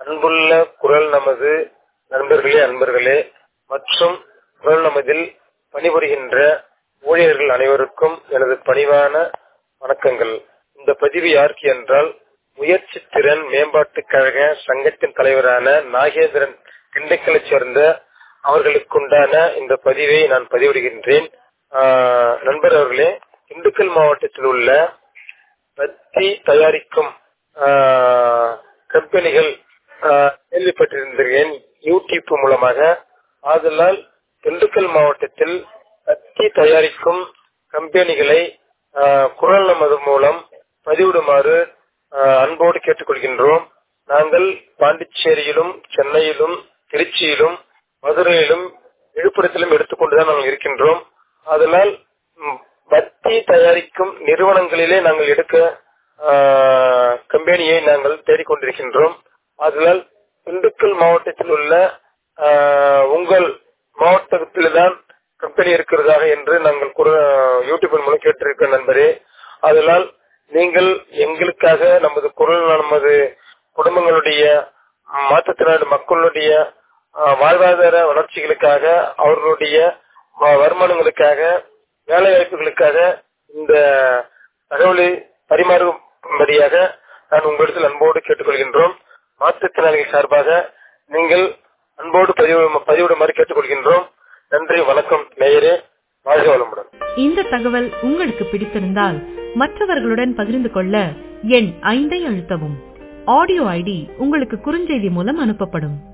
அன்புள்ள குரல் நமது நண்பர்களே அன்பர்களே மற்றும் குரல் நமதில் பணிபுரிகின்ற ஊழியர்கள் அனைவருக்கும் எனது பணிவான வணக்கங்கள் இந்த பதிவு யாருக்கு என்றால் முயற்சி திறன் மேம்பாட்டுக் கழக சங்கத்தின் தலைவரான நாகேந்திரன் திண்டுக்கலை சேர்ந்த அவர்களுக்குண்டான இந்த பதிவை நான் பதிவிடுகின்றேன் ஆஹ் நண்பர் அவர்களே திண்டுக்கல் மாவட்டத்தில் உள்ள பத்தி தயாரிக்கும் ஆஹ் கம்பெனிகள் ஆஹ் கேள்விப்பட்டிருந்தேன் யூடியூப் மூலமாக ஆதலால் திண்டுக்கல் மாவட்டத்தில் பத்தி தயாரிக்கும் கம்பெனிகளை ஆஹ் குரல் நமது மூலம் பதிவிடுமாறு ஆஹ் அன்போடு கேட்டுக்கொள்கின்றோம் நாங்கள் பாண்டிச்சேரியிலும் சென்னையிலும் திருச்சியிலும் மதுரையிலும் விழுப்புரத்திலும் எடுத்துக்கொண்டுதான் நாங்கள் இருக்கின்றோம் அதனால் ம், பத்தி தயாரிக்கும் நிறுவனங்களிலே நாங்கள் எடுக்க ஆஹ், கம்பெனியை நாங்கள் தேடிக்கொண்டிருக்கின்றோம் அதனால் திண்டுக்கல் மாவட்டத்தில் உள்ள ஆஹ், உங்கள் மாவட்டத்தில்தான் கம்பெனி இருக்கிறதாக என்று நாங்கள் குர- யூடியூப் மூலம் கேட்டிருக்க நண்பரே அதனால் நீங்கள் எங்களுக்காக நமது குரல் நமது குடும்பங்களுடைய மாற்றுத்திறனாளி மக்களுடைய ஆஹ், வாழ்வாதார வளர்ச்சிகளுக்காக அவர்களுடைய வ- வருமானங்களுக்காக வேலை வாய்ப்புகளுக்காக இந்த தகவலை பரிமாறும்படியாக நான் உங்களிடத்தில் அன்போடு கேட்டுக்கொள்கின்றோம் மாற்றுத்திறனாளிகள் சார்பாக நீங்கள் அன்போடு பதிவு பதிவிடுமாறு கேட்டுக்கொள்கின்றோம் நன்றி வணக்கம் நேயரே வாழ்க வளமுடன் இந்த தகவல் உங்களுக்கு பிடித்திருந்தால் மற்றவர்களுடன் பகிர்ந்து கொள்ள எண் ஐந்தை அழுத்தவும் ஆடியோ ஐடி உங்களுக்கு குறுஞ்செய்தி மூலம் அனுப்பப்படும்